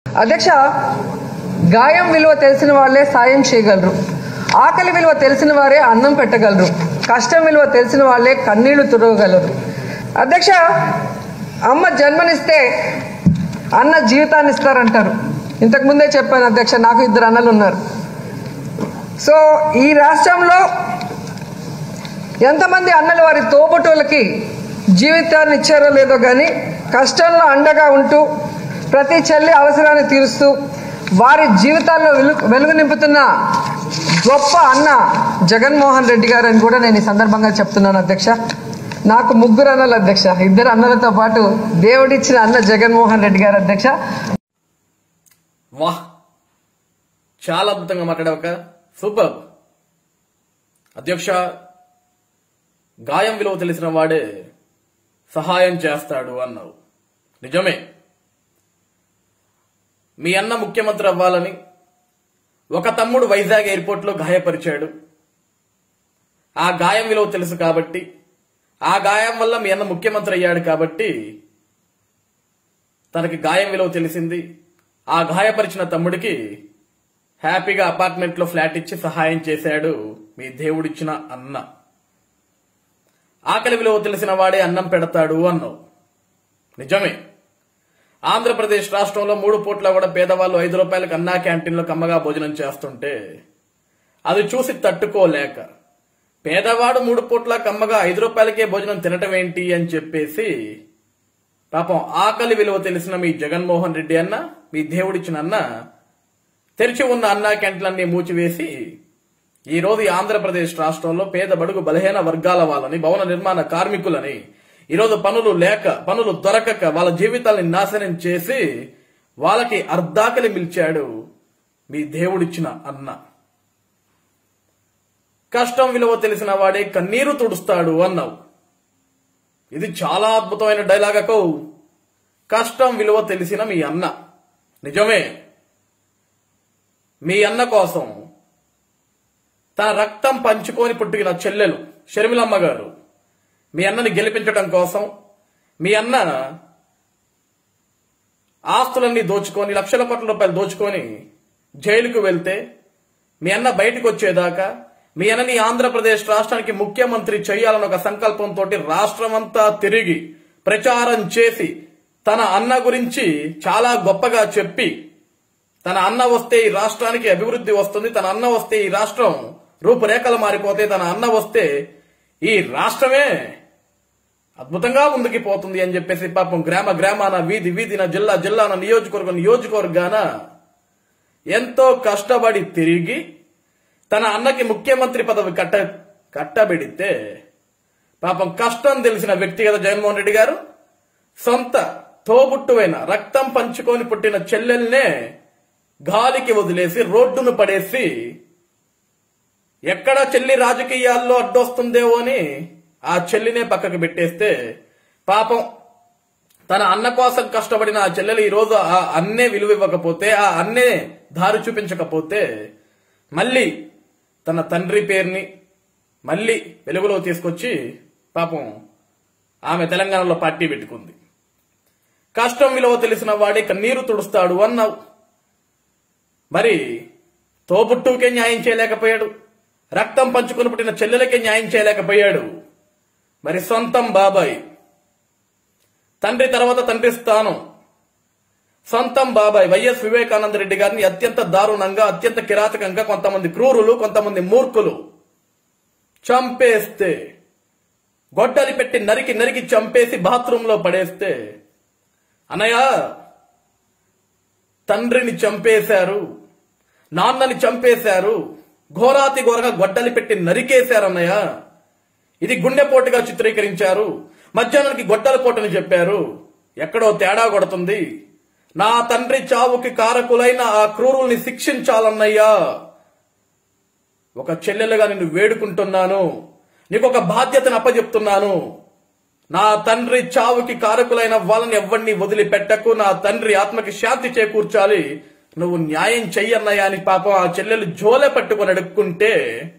అధ్యక్ష గాయం విలువ తెలిసిన వాళ్ళే సాయం చేయగలరు ఆకలి విలువ తెలిసిన వారే అన్నం పెట్టగలరు కష్టం విలువ తెలిసిన వాళ్ళే కన్నీళ్లు తుడవగలరు అధ్యక్ష అమ్మ జన్మనిస్తే అన్న జీవితాన్ని ఇస్తారంటారు ఇంతకు ముందే చెప్పాను అధ్యక్ష నాకు ఇద్దరు అన్నలు ఉన్నారు సో ఈ రాష్ట్రంలో ఎంతమంది అన్నలు వారి తోబుటోళ్ళకి జీవితాన్ని ఇచ్చారో లేదో కానీ కష్టంలో అండగా ఉంటూ ప్రతి చెల్లి అవసరాన్ని తీరుస్తూ వారి జీవితాల్లో వెలుగు వెలుగు నింపుతున్న గొప్ప అన్న జగన్మోహన్ రెడ్డి గారు అని కూడా నేను ఈ సందర్భంగా చెప్తున్నాను అధ్యక్ష నాకు ముగ్గురు అన్నలు అధ్యక్ష ఇద్దరు అన్నలతో పాటు దేవుడిచ్చిన అన్న జగన్మోహన్ రెడ్డి గారు అధ్యక్ష వాహ్ చాలా అద్భుతంగా మాట్లాడావు సూపర్ అధ్యక్ష గాయం విలువ తెలిసిన వాడే సహాయం చేస్తాడు అన్నావు నిజమే మీ అన్న ముఖ్యమంత్రి అవ్వాలని ఒక తమ్ముడు వైజాగ్ ఎయిర్పోర్ట్లో గాయపరిచాడు ఆ గాయం విలువ తెలుసు కాబట్టి ఆ గాయం వల్ల మీ అన్న ముఖ్యమంత్రి అయ్యాడు కాబట్టి తనకి గాయం విలువ తెలిసింది ఆ గాయపరిచిన తమ్ముడికి హ్యాపీగా అపార్ట్మెంట్లో ఫ్లాట్ ఇచ్చి సహాయం చేశాడు మీ దేవుడిచ్చిన అన్న ఆకలి విలువ తెలిసిన వాడే అన్నం పెడతాడు అన్నావు నిజమే ఆంధ్రప్రదేశ్ రాష్ట్రంలో మూడు పూట్ల కూడా పేదవాళ్ళు ఐదు రూపాయలకు అన్నా క్యాంటీన్లో కమ్మగా భోజనం చేస్తుంటే అది చూసి తట్టుకోలేక పేదవాడు మూడు పూట్ల కమ్మగా ఐదు రూపాయలకే భోజనం తినటం ఏంటి అని చెప్పేసి పాపం ఆకలి విలువ తెలిసిన మీ జగన్మోహన్ రెడ్డి అన్న మీ దేవుడిచ్చిన అన్న తెరిచి ఉన్న అన్నా క్యాంటీన్లన్నీ మూచివేసి ఈ రోజు ఈ ఆంధ్రప్రదేశ్ రాష్ట్రంలో పేద బడుగు బలహీన వర్గాల వాళ్ళని భవన నిర్మాణ కార్మికులని ఈరోజు పనులు లేక పనులు దొరకక వాళ్ళ జీవితాల్ని నాశనం చేసి వాళ్ళకి అర్ధాకలి మిల్చాడు మీ దేవుడిచ్చిన అన్న కష్టం విలువ తెలిసిన వాడే కన్నీరు తుడుస్తాడు అన్నావు ఇది చాలా అద్భుతమైన డైలాగ్ అకో కష్టం విలువ తెలిసిన మీ అన్న నిజమే మీ అన్న కోసం తన రక్తం పంచుకొని పుట్టిన చెల్లెలు షర్మిలమ్మ గారు మీ అన్నని గెలిపించడం కోసం మీ అన్న ఆస్తులన్నీ దోచుకొని లక్షల కోట్ల రూపాయలు దోచుకొని జైలుకు వెళ్తే మీ అన్న బయటకు వచ్చేదాకా మీ అన్నని ఆంధ్రప్రదేశ్ రాష్ట్రానికి ముఖ్యమంత్రి చేయాలని ఒక సంకల్పంతో రాష్ట్రమంతా తిరిగి ప్రచారం చేసి తన అన్న గురించి చాలా గొప్పగా చెప్పి తన అన్న వస్తే ఈ రాష్ట్రానికి అభివృద్ధి వస్తుంది తన అన్న వస్తే ఈ రాష్ట్రం రూపురేఖలు మారిపోతే తన అన్న వస్తే ఈ రాష్ట్రమే అద్భుతంగా ముందుకి పోతుంది అని చెప్పేసి పాపం గ్రామ గ్రామాన వీధి వీధిన జిల్లా జిల్లాన నియోజకవర్గం నియోజకవర్గాన ఎంతో కష్టపడి తిరిగి తన అన్నకి ముఖ్యమంత్రి పదవి కట్ట కట్టబెడితే పాపం కష్టం తెలిసిన వ్యక్తిగత జగన్మోహన్ రెడ్డి గారు సొంత తోబుట్టువైన రక్తం పంచుకొని పుట్టిన చెల్లెల్నే గాలికి వదిలేసి రోడ్డును పడేసి ఎక్కడ చెల్లి రాజకీయాల్లో అడ్డొస్తుందేమో అని ఆ చెల్లినే పక్కకు పెట్టేస్తే పాపం తన అన్న కోసం కష్టపడిన ఆ చెల్లెలు ఈ రోజు ఆ అన్నే విలువ ఇవ్వకపోతే ఆ అన్నే దారి చూపించకపోతే మళ్ళీ తన తండ్రి పేరుని మళ్ళీ వెలుగులో తీసుకొచ్చి పాపం ఆమె తెలంగాణలో పార్టీ పెట్టుకుంది కష్టం విలువ తెలిసిన వాడే కన్నీరు తుడుస్తాడు అన్నావు మరి తోబుట్టుకే న్యాయం చేయలేకపోయాడు రక్తం పంచుకుని పుట్టిన చెల్లెలకే న్యాయం చేయలేకపోయాడు మరి సొంతం బాబాయ్ తండ్రి తర్వాత తండ్రి స్థానం సొంతం బాబాయ్ వైఎస్ వివేకానంద రెడ్డి గారిని అత్యంత దారుణంగా అత్యంత కిరాతకంగా కొంతమంది క్రూరులు కొంతమంది మూర్ఖులు చంపేస్తే గొడ్డలి పెట్టి నరికి నరికి చంపేసి బాత్రూంలో పడేస్తే అన్నయ్య తండ్రిని చంపేశారు నాన్నని చంపేశారు ఘోరాతి ఘోరగా గొడ్డలి పెట్టి నరికేశారు అన్నయ్య ఇది గుండెపోటుగా చిత్రీకరించారు మధ్యాహ్నానికి గొడ్డల పోటని చెప్పారు ఎక్కడో తేడా కొడుతుంది నా తండ్రి చావుకి కారకులైన ఆ క్రూరుల్ని శిక్షించాలన్నయ్యా ఒక చెల్లెలుగా నిన్ను వేడుకుంటున్నాను నీకు ఒక బాధ్యతను అప్పచెప్తున్నాను నా తండ్రి చావుకి కారకులైన వాళ్ళని ఎవరిని వదిలిపెట్టకు నా తండ్రి ఆత్మకి శాంతి చేకూర్చాలి నువ్వు న్యాయం చెయ్యన్నయ్యా అని పాపం ఆ చెల్లెలు జోలె పట్టుకొని అడుక్కుంటే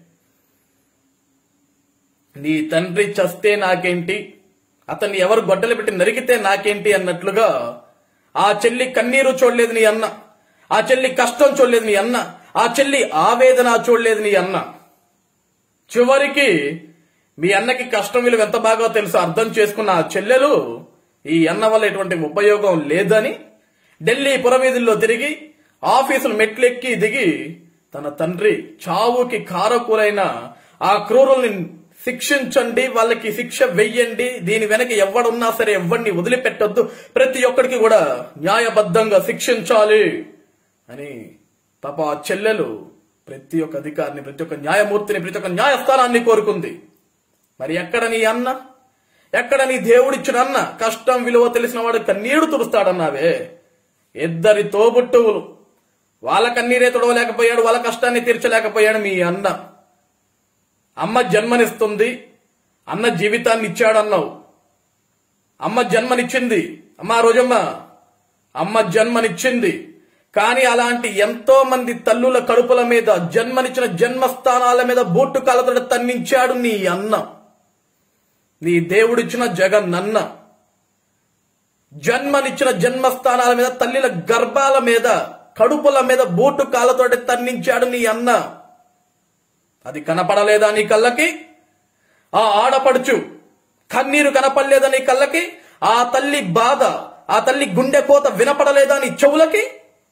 నీ తండ్రి చస్తే నాకేంటి అతన్ని ఎవరు గొడ్డలు పెట్టి నరికితే నాకేంటి అన్నట్లుగా ఆ చెల్లి కన్నీరు చూడలేదు నీ అన్న ఆ చెల్లి కష్టం చూడలేదు నీ అన్న ఆ చెల్లి ఆవేదన చూడలేదు నీ అన్న చివరికి మీ అన్నకి కష్టం విలువ ఎంత బాగా తెలుసు అర్థం చేసుకున్న ఆ చెల్లెలు ఈ అన్న వల్ల ఎటువంటి ఉపయోగం లేదని ఢిల్లీ పురవీధుల్లో తిరిగి ఆఫీసులు మెట్లెక్కి దిగి తన తండ్రి చావుకి కారకులైన ఆ క్రూరుల్ని శిక్షించండి వాళ్ళకి శిక్ష వెయ్యండి దీని వెనక ఎవడున్నా సరే ఎవరిని వదిలిపెట్టొద్దు ప్రతి ఒక్కడికి కూడా న్యాయబద్ధంగా శిక్షించాలి అని పాప ఆ చెల్లెలు ప్రతి ఒక్క అధికారిని ప్రతి ఒక్క న్యాయమూర్తిని ప్రతి ఒక్క న్యాయస్థానాన్ని కోరుకుంది మరి ఎక్కడ నీ అన్న ఎక్కడ నీ దేవుడిచ్చిన అన్న కష్టం విలువ తెలిసిన వాడు కన్నీడు తుడుస్తాడన్నావే ఇద్దరి తోబుట్టువులు వాళ్ళ కన్నీరే తుడవలేకపోయాడు వాళ్ళ కష్టాన్ని తీర్చలేకపోయాడు మీ అన్న అమ్మ జన్మనిస్తుంది అన్న జీవితాన్ని ఇచ్చాడన్నావు అమ్మ జన్మనిచ్చింది అమ్మ ఆ రోజమ్మ అమ్మ జన్మనిచ్చింది కానీ అలాంటి ఎంతో మంది తల్లుల కడుపుల మీద జన్మనిచ్చిన జన్మస్థానాల మీద బూటు కాలతో తన్నించాడు నీ అన్న నీ దేవుడిచ్చిన జగన్నన్న జన్మనిచ్చిన జన్మస్థానాల మీద తల్లిల గర్భాల మీద కడుపుల మీద బూటు కాళ్ళతోటి తన్నించాడు నీ అన్న అది కనపడలేదా నీ కళ్ళకి ఆ ఆడపడుచు కన్నీరు కనపడలేదా నీ కళ్ళకి ఆ తల్లి బాధ ఆ తల్లి గుండె కోత వినపడలేదా నీ చెవులకి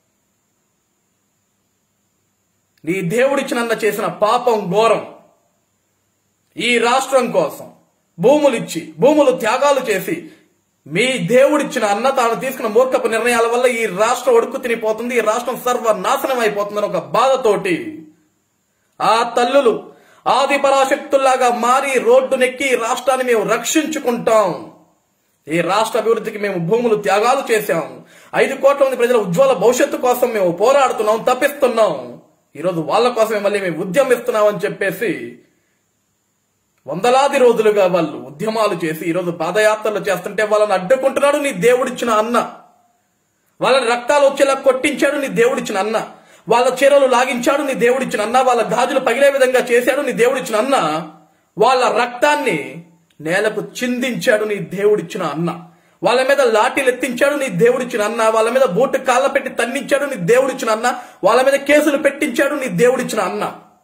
నీ దేవుడిచ్చినన్న చేసిన పాపం ఘోరం ఈ రాష్ట్రం కోసం భూములిచ్చి భూములు త్యాగాలు చేసి మీ దేవుడిచ్చిన అన్న తాను తీసుకున్న మూర్ఖపు నిర్ణయాల వల్ల ఈ రాష్ట్రం ఒడుకు తినిపోతుంది ఈ రాష్ట్రం సర్వనాశనం అయిపోతుందని ఒక బాధతోటి ఆ తల్లులు ఆది పరాశక్తుల్లాగా మారి రోడ్డు నెక్కి ఈ రాష్ట్రాన్ని మేము రక్షించుకుంటాం ఈ రాష్ట్ర అభివృద్ధికి మేము భూములు త్యాగాలు చేశాం ఐదు కోట్ల మంది ప్రజల ఉజ్వల భవిష్యత్తు కోసం మేము పోరాడుతున్నాం తప్పిస్తున్నాం ఈరోజు వాళ్ళ కోసమే మళ్ళీ మేము ఉద్యమిస్తున్నాం అని చెప్పేసి వందలాది రోజులుగా వాళ్ళు ఉద్యమాలు చేసి ఈరోజు పాదయాత్రలు చేస్తుంటే వాళ్ళని అడ్డుకుంటున్నాడు నీ దేవుడిచ్చిన అన్న వాళ్ళని రక్తాలు వచ్చేలా కొట్టించాడు నీ దేవుడిచ్చిన అన్న వాళ్ళ చీరలు లాగించాడు నీ దేవుడిచ్చిన అన్న వాళ్ళ గాజులు పగిలే విధంగా చేశాడు నీ దేవుడిచ్చిన అన్న వాళ్ళ రక్తాన్ని నేలకు చిందించాడు నీ దేవుడిచ్చిన అన్న వాళ్ళ మీద లాఠీలు ఎత్తించాడు నీ దేవుడిచ్చిన అన్న వాళ్ళ మీద బూటు కాళ్ళ పెట్టి తన్నించాడు నీ దేవుడిచ్చిన అన్న వాళ్ళ మీద కేసులు పెట్టించాడు నీ దేవుడిచ్చిన అన్న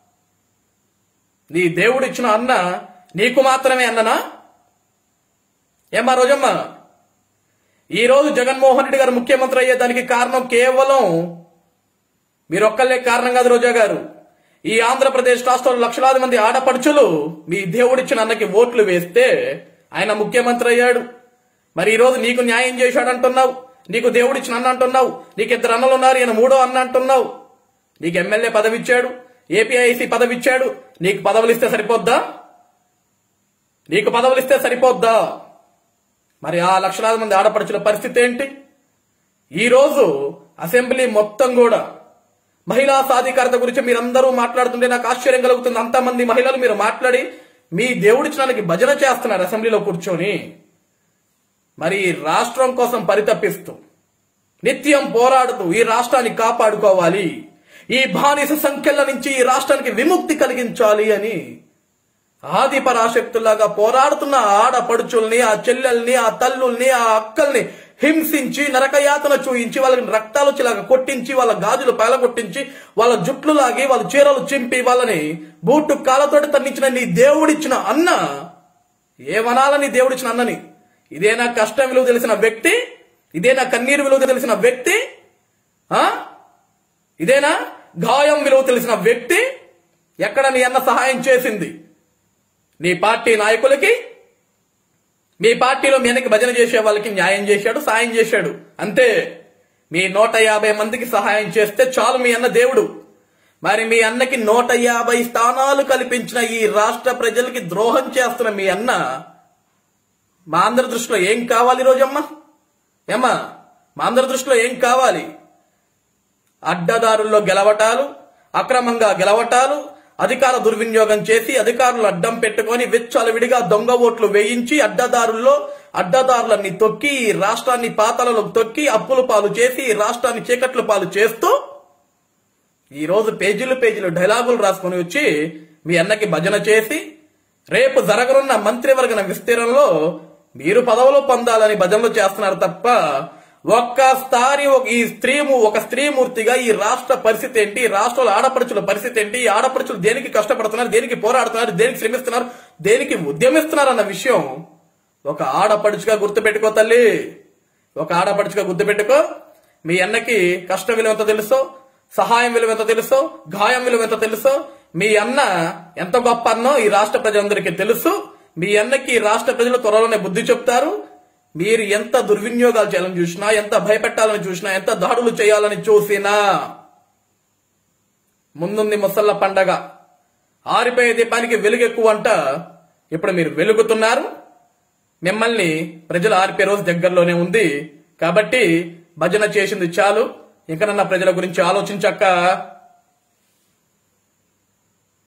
నీ దేవుడిచ్చిన అన్న నీకు మాత్రమే అన్ననా ఏమ్మా రోజమ్మ ఈ రోజు జగన్మోహన్ రెడ్డి గారు ముఖ్యమంత్రి అయ్యేదానికి కారణం కేవలం మీరొక్కలే కారణం కాదు రోజా గారు ఈ ఆంధ్రప్రదేశ్ రాష్ట్రంలో లక్షలాది మంది ఆడపడుచులు మీ దేవుడిచ్చిన అన్నకి ఓట్లు వేస్తే ఆయన ముఖ్యమంత్రి అయ్యాడు మరి ఈ రోజు నీకు న్యాయం చేశాడు అంటున్నావు నీకు దేవుడిచ్చిన అన్న అంటున్నావు నీకు ఇద్దరు అన్నలు ఉన్నారు ఈయన మూడో అన్న అంటున్నావు నీకు ఎమ్మెల్యే పదవి ఇచ్చాడు ఏపీఐసి పదవి ఇచ్చాడు నీకు పదవులు ఇస్తే సరిపోద్దా నీకు పదవులు ఇస్తే సరిపోద్దా మరి ఆ లక్షలాది మంది ఆడపడుచుల పరిస్థితి ఏంటి ఈ రోజు అసెంబ్లీ మొత్తం కూడా మహిళా సాధికారత గురించి మీరందరూ మాట్లాడుతుంటే నాకు ఆశ్చర్యం కలుగుతుంది అంతమంది మహిళలు మీరు మాట్లాడి మీ దేవుడిచ్చినానికి భజన చేస్తున్నారు అసెంబ్లీలో కూర్చొని మరి ఈ రాష్ట్రం కోసం పరితపిస్తూ నిత్యం పోరాడుతూ ఈ రాష్ట్రాన్ని కాపాడుకోవాలి ఈ బానిస సంఖ్యల నుంచి ఈ రాష్ట్రానికి విముక్తి కలిగించాలి అని ఆది పరాశక్తులాగా పోరాడుతున్న ఆ ఆడపడుచుల్ని ఆ చెల్లెల్ని ఆ తల్లుల్ని ఆ అక్కల్ని హింసించి నరకయాతన చూయించి వాళ్ళని రక్తాలు చిలాగా కొట్టించి వాళ్ళ గాజులు పగలగొట్టించి వాళ్ళ జుట్లు లాగి వాళ్ళ చీరలు చింపి వాళ్ళని బూటు కాళ్ళతోటి తన్నించిన నీ దేవుడిచ్చిన అన్న ఏమనాలని దేవుడిచ్చిన అన్నని ఇదేనా కష్టం విలువ తెలిసిన వ్యక్తి ఇదేనా కన్నీరు విలువ తెలిసిన వ్యక్తి ఆ ఇదేనా గాయం విలువ తెలిసిన వ్యక్తి ఎక్కడ నీ అన్న సహాయం చేసింది నీ పార్టీ నాయకులకి మీ పార్టీలో మీ అన్నకి భజన చేసే వాళ్ళకి న్యాయం చేశాడు సాయం చేశాడు అంతే మీ నూట యాభై మందికి సహాయం చేస్తే చాలు మీ అన్న దేవుడు మరి మీ అన్నకి నూట యాభై స్థానాలు కల్పించిన ఈ రాష్ట్ర ప్రజలకి ద్రోహం చేస్తున్న మీ అన్న మా అందరి దృష్టిలో ఏం కావాలి రోజమ్మా ఏమ్మా మా అందరి దృష్టిలో ఏం కావాలి అడ్డదారుల్లో గెలవటాలు అక్రమంగా గెలవటాలు అధికార దుర్వినియోగం చేసి అధికారులు అడ్డం పెట్టుకొని విచ్చలవిడిగా దొంగ ఓట్లు వేయించి అడ్డదారుల్లో అడ్డదారులన్నీ తొక్కి ఈ రాష్ట్రాన్ని పాతలలో తొక్కి అప్పుల పాలు చేసి ఈ రాష్ట్రాన్ని చీకట్ల పాలు చేస్తూ ఈ రోజు పేజీలు పేజీలు డైలాగులు రాసుకొని వచ్చి మీ అన్నకి భజన చేసి రేపు జరగనున్న మంత్రివర్గన విస్తీర్ణంలో మీరు పదవులు పొందాలని భజనలు చేస్తున్నారు తప్ప ఒక్కసారి ఒక- ఈ స్త్రీ ఒక స్త్రీమూర్తిగా ఈ రాష్ట్ర పరిస్థితి ఏంటి ఈ రాష్ట్రంలో ఆడపడుచుల పరిస్థితి ఏంటి ఈ ఆడపడుచులు దేనికి కష్టపడుతున్నారు దేనికి పోరాడుతున్నారు దేనికి శ్రమిస్తున్నారు దేనికి ఉద్యమిస్తున్నారు అన్న విషయం ఒక ఆడపడుచుగా గుర్తుపెట్టుకో తల్లి ఒక ఆడపడుచుగా గుర్తుపెట్టుకో మీ అన్నకి కష్ట విలువ ఎంత తెలుసో సహాయం విలువ ఎంత తెలుసో గాయం విలువ ఎంత తెలుసో మీ అన్న ఎంత గొప్ప అన్నో ఈ రాష్ట్ర ప్రజలందరికీ తెలుసు మీ అన్నకి ఈ రాష్ట్ర ప్రజలు త్వరలోనే బుద్ధి చెప్తారు మీరు ఎంత దుర్వినియోగాలు చేయాలని చూసినా ఎంత భయపెట్టాలని చూసినా ఎంత దాడులు చేయాలని చూసినా ముందుంది ముసళ్ళ పండగ ఆరిపోయే దీపానికి వెలుగు ఎక్కువ అంట ఇప్పుడు మీరు వెలుగుతున్నారు మిమ్మల్ని ప్రజలు ఆర్పే రోజు దగ్గరలోనే ఉంది కాబట్టి భజన చేసింది చాలు ఇంకనన్నా ప్రజల గురించి ఆలోచించక్క